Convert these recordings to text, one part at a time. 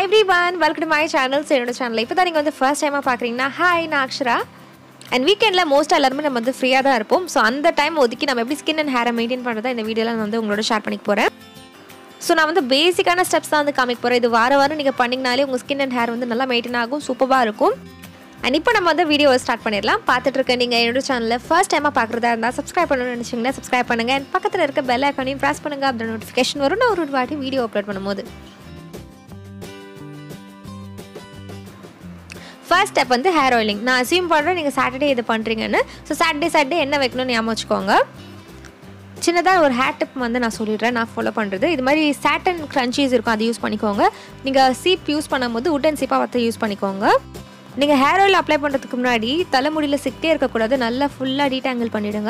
every one welcome to my channels என்னோட channel இப்போ தான் நீங்கள் வந்து ஃபர்ஸ்ட் டைமாக பார்க்குறீங்கன்னா ஹாய் நான் அக்ஷரா அண்ட் வீக்கெண்டில் மோஸ்ட்டாக எல்லாருமே நம்ம வந்து ஃப்ரீயாக தான் இருப்போம் ஸோ அந்த டைம் ஒதுக்கி நம்ம எப்படி ஸ்கின் அண்ட் ஹேரை மெயின்டைன் பண்ணுறதா இந்த வீடியோவில் நான் வந்து உங்களோட ஷேர் பண்ணிக்க போகிறேன் ஸோ நான் வந்து பேசிக்கான ஸ்டெப்ஸ் தான் வந்து காமிக்க போகிறேன் இது வார வாரம் நீங்கள் பண்ணிங்கனாலே உங்கள் ஸ்கின் அண்ட் ஹேர் வந்து நல்லா மெயின்டைன் ஆகும் சூப்பராக இருக்கும் அண்ட் இப்போ நம்ம வந்து வீடியோவை ஸ்டார்ட் பண்ணிடலாம் பார்த்துட்டு இருக்க நீங்கள் என்னோட சேனலில் ஃபர்ஸ்ட் டைமாக பார்க்குறதா இருந்தால் சப்ஸ்கிரைப் பண்ணணும்னு நினச்சிங்கன்னா சப்ஸ்கிரைப் பண்ணுங்கள் அண்ட் பக்கத்தில் இருக்க பெல் ஐக்கானையும் ப்ரெஸ் பண்ணுங்கள் அப்படி நோட்டிஃபிகேஷன் வரும் நான் ஒரு வாட்டி வீடியோ அப்லோட் பண்ணும்போது ஃபர்ஸ்ட் ஸ்டெப் வந்து ஹேர் ஆயிலிங் நான் அசியூம் பண்ணுறேன் நீங்கள் சாட்டர்டே இது பண்ணுறீங்கன்னு ஸோ சாட்டர்டே சாட்டர்டே என்ன வைக்கணும்னு ஞாபகம் வச்சுக்கோங்க சின்னதாக ஒரு ஹேர் டிப் வந்து நான் சொல்லிடுறேன் நான் ஃபாலோ பண்ணுறது இது மாதிரி சாட்டன் க்ரன்ச்சீஸ் இருக்கும் அதை யூஸ் பண்ணிக்கோங்க நீங்கள் சீப் யூஸ் பண்ணும்போது உட்டன் சீப்பாக பார்த்து யூஸ் பண்ணிக்கோங்க நீங்கள் ஹேர் ஆயில் அப்ளை பண்ணுறதுக்கு முன்னாடி தலைமுடியில் சிக்கிட்டே இருக்கக்கூடாது நல்லா ஃபுல்லாக டீடாங்கிள் பண்ணிவிடுங்க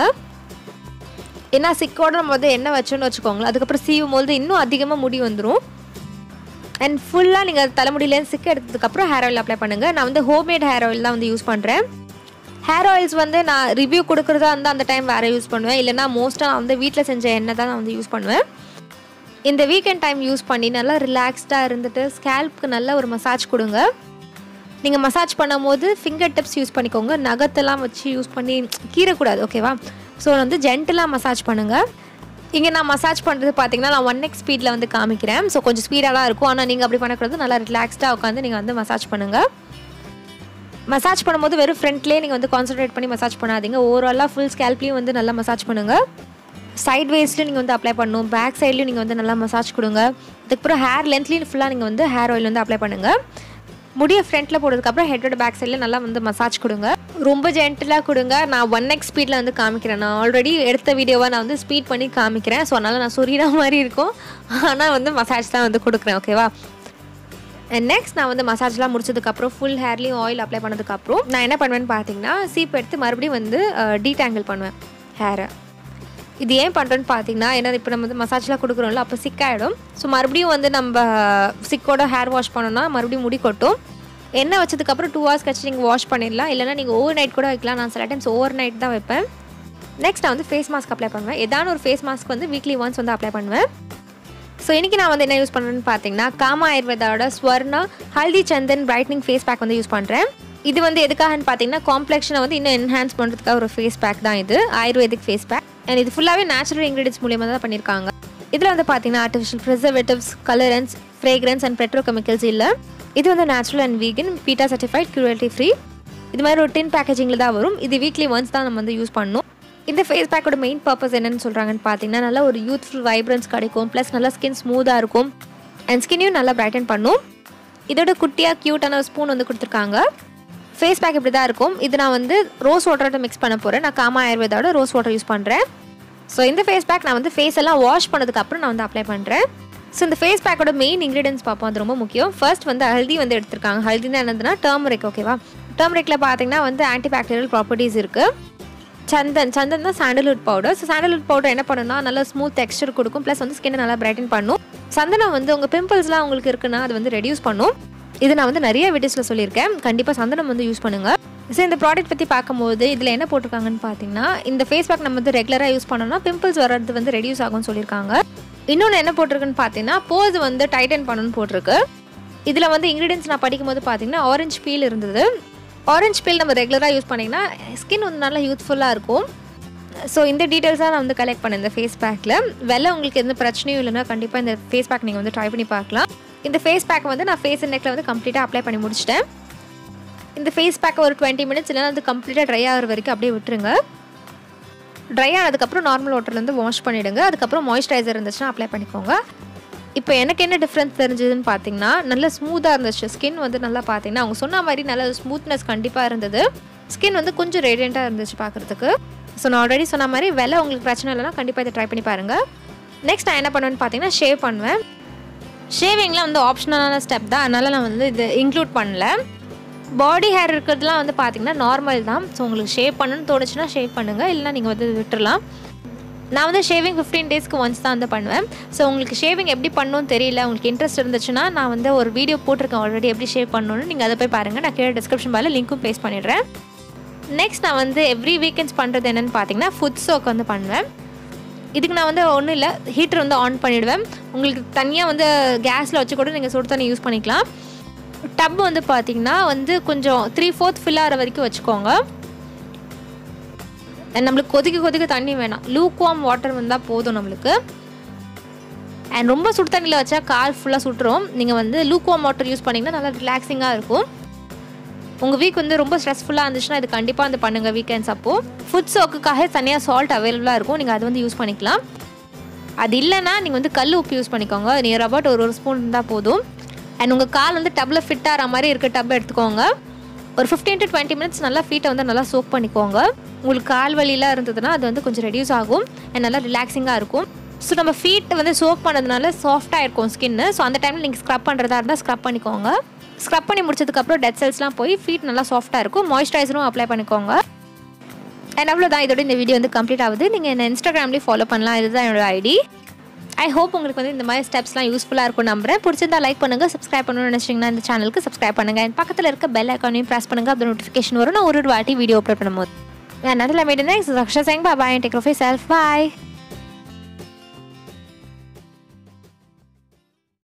ஏன்னா சிக்கோட நம்ம வந்து எண்ணெய் வச்சோன்னு வச்சுக்கோங்களேன் அதுக்கப்புறம் சீவும் போது இன்னும் அதிகமாக முடி வந்துடும் அண்ட் ஃபுல்லாக நீங்கள் தலைமுடியிலேருந்து சிக்க எடுத்ததுக்கப்புறம் ஹேர் ஆயில் அப்ளை பண்ணுங்கள் நான் வந்து ஹோம்மேட் ஹேர் ஆயில் தான் வந்து யூஸ் பண்ணுறேன் ஹேர் ஆயில்ஸ் வந்து நான் ரிவ்யூ கொடுக்குறதா இருந்தால் அந்த டைம் வேறு யூஸ் பண்ணுவேன் இல்லைனா மோஸ்ட்டாக நான் வந்து வீட்டில் செஞ்ச எண்ணெய் தான் நான் வந்து யூஸ் பண்ணுவேன் இந்த வீக்கெண்ட் டைம் யூஸ் பண்ணி நல்லா ரிலாக்ஸ்டாக இருந்துட்டு ஸ்கேல்ப்க்கு நல்ல ஒரு மசாஜ் கொடுங்க நீங்கள் மசாஜ் பண்ணும்போது ஃபிங்கர் டிப்ஸ் யூஸ் பண்ணிக்கோங்க நகத்தெல்லாம் வச்சு யூஸ் பண்ணி கீறக்கூடாது ஓகேவா ஸோ வந்து ஜென்டலாக மசாஜ் பண்ணுங்கள் இங்கே நான் மசாஜ் பண்ணுறது பார்த்தீங்கன்னா நான் ஒன் எக்ஸ் ஸ்பீடில் வந்து காமிக்கிறேன் ஸோ கொஞ்சம் ஸ்பீடாக தான் இருக்கும் ஆனால் நீங்கள் அப்படி பண்ணக்கூடாது நல்லா ரிலாக்ஸ்டாக உட்காந்து நீங்கள் வந்து மசாஜ் பண்ணுங்கள் மசாஜ் பண்ணும்போது வெறும் ஃப்ரண்ட்லேயே நீங்கள் வந்து கான்சன்ட்ரேட் பண்ணி மசாஜ் பண்ணாதீங்க ஓவராலாக ஃபுல் ஸ்கேல்ப்லேயும் வந்து நல்லா மசாஜ் பண்ணுங்கள் சைட் வேஸ்ட்லையும் நீங்கள் வந்து அப்ளை பண்ணணும் பேக் சைட்லையும் நீங்கள் வந்து நல்லா மசாஜ் கொடுங்க அதுக்கப்புறம் ஹேர் லென்த்லேயும் ஃபுல்லாக நீங்கள் வந்து ஹேர் ஆயில் வந்து அப்ளை பண்ணுங்கள் முடிய ஃப்ரண்ட்டில் போடுறதுக்கப்புறம் ஹெட்டோட பேக் சைடில் நல்லா வந்து மசாஜ் கொடுங்க ரொம்ப ஜென்டலாக கொடுங்க நான் ஒன் எக்ஸ் ஸ்பீடில் வந்து காமிக்கிறேன் நான் ஆல்ரெடி எடுத்த வீடியோவை நான் வந்து ஸ்பீட் பண்ணி காமிக்கிறேன் ஸோ அதனால் நான் சொரியிற மாதிரி இருக்கும் ஆனால் வந்து மசாஜ் தான் வந்து கொடுக்குறேன் ஓகேவா அண்ட் நெக்ஸ்ட் நான் வந்து மசாஜ்லாம் முடிச்சதுக்கப்புறம் ஃபுல் ஹேர்லேயும் ஆயில் அப்ளை பண்ணதுக்கப்புறம் நான் என்ன பண்ணுவேன்னு பார்த்தீங்கன்னா சீப் எடுத்து மறுபடியும் வந்து டீடாங்கிள் பண்ணுவேன் ஹேரை இது ஏன் பண்ணுறேன்னு பார்த்தீங்கன்னா ஏன்னா இப்போ நம்ம வந்து மசாஜ்லாம் கொடுக்குறோம்ல அப்போ சிக்காயிடும் ஸோ மறுபடியும் வந்து நம்ம சிக்கோட ஹேர் வாஷ் பண்ணோம்னா மறுபடியும் முடி கொட்டும் எண்ணெய் வச்சதுக்கப்புறம் டூ ஹவர்ஸ் கழிச்சு நீங்கள் வாஷ் பண்ணிடலாம் இல்லைனா நீங்கள் ஓவர் நைட் கூட வைக்கலாம் நான் சில டைம்ஸ் ஓவர் நைட் தான் வைப்பேன் நெக்ஸ்ட் நான் வந்து ஃபேஸ் மாஸ்க் அப்ளை பண்ணுவேன் ஏதான ஒரு ஃபேஸ் மாஸ்க் வந்து வீக்லி ஒன்ஸ் வந்து அப்ளை பண்ணுவேன் ஸோ இன்றைக்கி நான் வந்து என்ன யூஸ் பண்ணுறேன்னு பார்த்தீங்கன்னா காமா ஆயுர்வேதாவோட Swarna Haldi Chandan brightening face pack வந்து யூஸ் பண்ணுறேன் இது வந்து எதுக்காகன்னு பார்த்தீங்கன்னா காம்ப்ளெக்ஷனை வந்து இன்னும் என்ஹான்ஸ் பண்ணுறதுக்காக ஒரு ஃபேஸ் பேக் தான் இது ஆயுர்வேதிக் ஃபேஸ் பேக் அண்ட் இது ஃபுல்லாகவே நேச்சுரல் இன்க்ரீடியன்ஸ் மூலியமாக தான் பண்ணியிருக்காங்க இதில் வந்து பார்த்தீங்கன்னா artificial preservatives colourants fragrance and petrochemicals இல்லை இது வந்து natural and vegan PETA certified cruelty free இது மாதிரி ஒரு டின் பேக்கேஜிங்கில் தான் வரும் இது வீக்லி ஒன்ஸ் தான் நம்ம வந்து யூஸ் பண்ணணும் இந்த ஃபேஸ் பேக்கோட மெயின் பர்பஸ் என்னன்னு சொல்கிறாங்கன்னு பார்த்தீங்கன்னா நல்லா ஒரு யூத்ஃபுல் வைப்ரன்ஸ் கிடைக்கும் ப்ளஸ் நல்லா ஸ்கின் ஸ்மூத்தாக இருக்கும் அண்ட் ஸ்கின்னையும் நல்லா பிரைட்டன் பண்ணும் இதோட குட்டியாக க்யூட்டான ஒரு ஸ்பூன் வந்து கொடுத்துருக்காங்க ஃபேஸ் பேக் இப்படி தான் இருக்கும் இது நான் வந்து ரோஸ் வாட்டரோட மிக்ஸ் பண்ண போகிறேன் நான் காமா ஆயுர்வேதாவோட ரோஸ் வாட்டர் யூஸ் பண்ணுறேன் ஸோ இந்த ஃபேஸ் பேக் நான் வந்து ஃபேஸ் எல்லாம் வாஷ் பண்ணதுக்கப்புறம் நான் வந்து அப்ளை பண்ணுறேன் ஸோ இந்த ஃபேஸ் பேக்கோட மெயின் இன்க்ரீடியன்ஸ் பார்ப்போம் அது ரொம்ப முக்கியம் ஃபர்ஸ்ட் வந்து ஹல்தி வந்து எடுத்திருக்காங்க ஹல்தினா என்னதுன்னா டர்மரிக் ஓகேவா டர்மரிக்கில் பார்த்தீங்கன்னா வந்து ஆன்டி பாக்டீரியல் ப்ராப்பர்ட்டிஸ் இருக்குது சந்தன் சந்தன் தான் sandalwood powder so sandalwood powder என்ன பண்ணுன்னா நல்லா ஸ்மூத் டெக்ஸ்டர் கொடுக்கும் ப்ளஸ் வந்து ஸ்கின்னை நல்லா பிரைட்டன் பண்ணும் சந்தனம் வந்து உங்கள் பிம்பிள்ஸ்லாம் உங்களுக்கு இருக்குன்னா அது வந்து ரெடியூஸ் பண்ணும் இது நான் வந்து நிறைய வீடியோஸில் சொல்லியிருக்கேன் கண்டிப்பாக சந்தனம் வந்து யூஸ் பண்ணுங்கள் ஸோ இந்த ப்ராடக்ட் பற்றி பார்க்கும்போது இதில் என்ன போட்டிருக்காங்கன்னு பார்த்தீங்கன்னா இந்த ஃபேஸ் பேக் நம்ம வந்து ரெகுலராக யூஸ் பண்ணோம்னா பிம்பிள்ஸ் வர்றது வந்து ரெடியூஸ் ஆகும்னு சொல்லியிருக்காங்க இன்னொன்று என்ன போட்டிருக்குன்னு பார்த்தீங்கன்னா போஸ் வந்து டைட்டன் பண்ணணும்னு போட்டிருக்கு இதில் வந்து இன்க்ரீடியன்ஸ் நான் படிக்கும்போது பார்த்தீங்கன்னா ஆரஞ்சு பீல் இருந்தது ஆரஞ்ச் பீல் நம்ம ரெகுலராக யூஸ் பண்ணிங்கன்னா ஸ்கின் வந்து நல்லா யூத்ஃபுல்லாக இருக்கும் ஸோ இந்த டீட்டெயில்ஸாக நான் வந்து கலெக்ட் பண்ணேன் இந்த ஃபேஸ் பேக்கில் வெள்ளை உங்களுக்கு எந்த பிரச்சனையும் இல்லைன்னா கண்டிப்பாக இந்த ஃபேஸ் பேக் நீங்கள் வந்து ட்ரை பண்ணி பார்க்கலாம் இந்த ஃபேஸ் பேக் வந்து நான் ஃபேஸ் நெக்கில் வந்து கம்ப்ளீட்டாக அப்ளை பண்ணி முடிச்சிட்டேன் இந்த ஃபேஸ் பேக்கை ஒரு டுவெண்ட்டி மினிட்ஸ் இல்லைனா அது கம்ப்ளீட்டாக ட்ரை ஆகிற வரைக்கும் அப்படியே விட்டுருங்க ட்ரை ஆனதுக்கப்புறம் நார்மல் வாட்டர்லேருந்து வாஷ் பண்ணிவிடுங்க அதுக்கப்புறம் மாய்ஸ்சரைசர் இருந்துச்சுன்னா அப்ளை பண்ணிக்கோங்க இப்போ எனக்கு என்ன டிஃப்ரென்ஸ் தெரிஞ்சதுன்னு பார்த்தீங்கன்னா நல்ல ஸ்மூத்தாக இருந்துச்சு ஸ்கின் வந்து நல்லா பார்த்தீங்கன்னா அவங்க சொன்ன மாதிரி நல்ல ஸ்மூத்னஸ் கண்டிப்பாக இருந்தது ஸ்கின் வந்து கொஞ்சம் ரேடியண்ட்டாக இருந்துச்சு பார்க்குறதுக்கு ஸோ நான் ஆல்ரெடி சொன்ன மாதிரி விலை உங்களுக்கு பிரச்சனை இல்லைனா கண்டிப்பாக இதை ட்ரை பண்ணி பாருங்கள் நெக்ஸ்ட் நான் என்ன பண்ணுவேன்னு பார்த்தீங்கன்னா ஷேவ் பண்ணுவேன் ஷேவிங்லாம் வந்து ஆப்ஷனலான ஸ்டெப் தான் அதனால் நான் வந்து இது இன்க்ளூட் பண்ணல பாடி ஹேர் இருக்கிறதுலாம் வந்து பார்த்தீங்கன்னா நார்மல் தான் ஸோ உங்களுக்கு ஷேவ் பண்ணணும்னு தோணுச்சுன்னா ஷேவ் பண்ணுங்கள் இல்லைனா நீங்கள் வந்து விட்டுறலாம் நான் வந்து ஷேவிங் ஃபிஃப்டீன் டேஸ்க்கு ஒன்ஸ் தான் வந்து பண்ணுவேன் ஸோ உங்களுக்கு ஷேவிங் எப்படி பண்ணணும்னு தெரியல உங்களுக்கு இன்ட்ரெஸ்ட் இருந்துச்சுன்னா நான் வந்து ஒரு வீடியோ போட்டிருக்கேன் ஆல்ரெடி எப்படி ஷேவ் பண்ணணும்னு நீங்கள் அதை போய் பாருங்கள் நான் கீழே டிஸ்கிரிப்ஷன் பாரில் லிங்க்கும் பேஸ்ட் பண்ணிடுறேன் நெக்ஸ்ட் நான் வந்து எவ்ரி வீக்கெண்ட்ஸ் பண்ணுறது என்னென்னு பார்த்தீங்கன்னா ஃபுட் சோக் வந்து பண்ணுவேன் இதுக்கு நான் வந்து ஒன்றும் இல்லை ஹீட்டர் வந்து ஆன் பண்ணிவிடுவேன் உங்களுக்கு தனியாக வந்து கேஸில் வச்சு கூட நீங்கள் சுடு தண்ணி யூஸ் பண்ணிக்கலாம் டப் வந்து பார்த்தீங்கன்னா வந்து கொஞ்சம் த்ரீ ஃபோர்த் ஃபில் ஆகிற வரைக்கும் வச்சுக்கோங்க And நம்மளுக்கு கொதிக்க கொதிக்க தண்ணி வேணாம் லூக் வார்ம் வாட்டர் வந்தால் போதும் நம்மளுக்கு அண்ட் ரொம்ப சுடு தண்ணியில் வச்சா கால் ஃபுல்லாக சுட்டுரும் நீங்கள் வந்து லூக் வார்ம் வாட்டர் யூஸ் பண்ணிங்கன்னா நல்லா ரிலாக்ஸிங்காக இருக்கும் உங்கள் வீக் வந்து ரொம்ப ஸ்ட்ரெஸ்ஃபுல்லாக இருந்துச்சுன்னா இது கண்டிப்பாக வந்து பண்ணுங்கள் வீக்கெண்ட்ஸ் அப்போது ஃபுட் சோக்குக்காக தனியாக சால்ட் அவைலபிளாக இருக்கும் நீங்கள் அது வந்து யூஸ் பண்ணிக்கலாம் அது இல்லைன்னா நீங்கள் வந்து கல் உப்பு யூஸ் பண்ணிக்கோங்க நியர் அபவுட் ஒரு ஒரு ஸ்பூன் இருந்தால் போதும் அண்ட் உங்கள் கால் வந்து டப்பில் ஃபிட் ஆகிற மாதிரி இருக்க டப் எடுத்துக்கோங்க ஒரு ஃபிஃப்டீன் டு டுவெண்ட்டி மினிட்ஸ் நல்லா ஃபீட்டை வந்து நல்லா சோக் பண்ணிக்கோங்க உங்களுக்கு கால் வலிலாம் இருந்ததுன்னா அது வந்து கொஞ்சம் ரெடியூஸ் ஆகும் அண்ட் நல்லா ரிலாக்ஸிங்காக இருக்கும் ஸோ நம்ம ஃபீட் வந்து சோக் பண்ணதுனால சாஃப்டாக இருக்கும் ஸ்கின்னு ஸோ அந்த டைமில் நீங்கள் ஸ்க்ரப் பண்ணுறதா இருந்தால் ஸ்க்ரப் பண்ணிக்கோங்க ஸ்க்ரப் பண்ணி முடிச்சதுக்கப்புறம் டெட் செல்ஸ்லாம் போய் ஃபீட் நல்லா சாஃப்டாக இருக்கும் மாய்ஸ்சரைசரும் அப்ளை பண்ணிக்கோங்க அண்ட் அவ்வளோதான் இதோட இந்த வீடியோ வந்து கம்ப்ளீட் ஆகுது நீங்கள் என்ன இன்ஸ்டாகிராம்லேயும் ஃபாலோ பண்ணலாம் இதுதான் என்னோட ஐடி ஐ ஹோப் உங்களுக்கு வந்து இந்த மாதிரி ஸ்டெப்ஸ்லாம் யூஸ்ஃபுல்லாக இருக்கும் நம்புறேன் பிடிச்சிருந்தா லைக் பண்ணுங்கள் சப்ஸ்கிரைப் பண்ணணும்னு நினச்சிங்கன்னா இந்த சேனலுக்கு சப்ஸ்கிரைப் பண்ணுங்கள் அண்ட் பக்கத்தில் இருக்க பெல் ஐக்கானையும் ப்ரெஸ் பண்ணுங்கள் அப்படி நோட்டிஃபிகேஷன் வரும் நான் ஒரு ஒரு வாட்டி வீடியோ அப்லோட் பண்ணும்போது நான் நல்ல மீடியம் தான் ரக்ஷா சேங் பாய் டேக் ஆஃப் செல்ஃப் பாய்